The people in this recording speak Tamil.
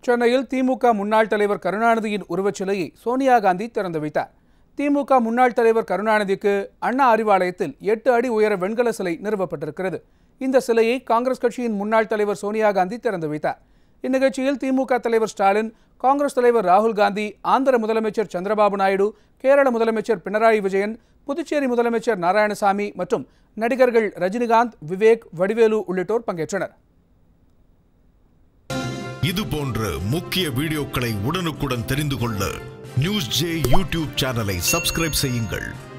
சென்னையில் திமுக முன்னாள் தலைவர் கருணாநிதியின் உருவச்சிலையை சோனியா காந்தி திறந்து வைத்தார் திமுக முன்னாள் தலைவர் கருணாநிதிக்கு அண்ணா அறிவாலயத்தில் எட்டு அடி உயர வெண்கல சிலை நிறுவப்பட்டிருக்கிறது இந்த சிலையை காங்கிரஸ் கட்சியின் முன்னாள் தலைவர் சோனியா காந்தி திறந்து வைத்தார் இந்நிகழ்ச்சியில் திமுக தலைவர் ஸ்டாலின் காங்கிரஸ் தலைவர் ராகுல் காந்தி ஆந்திர முதலமைச்சர் சந்திரபாபு நாயுடு கேரள முதலமைச்சர் பினராயி விஜயன் புதுச்சேரி முதலமைச்சர் நாராயணசாமி மற்றும் நடிகர்கள் ரஜினிகாந்த் விவேக் வடிவேலு உள்ளிட்டோர் பங்கேற்றனர் இது போன்ற முக்கிய வீடியோக்களை உடனுக்குடன் தெரிந்து கொள்ள நியூஸ் ஜே யூடியூப் சேனலை சப்ஸ்கிரைப் செய்யுங்கள்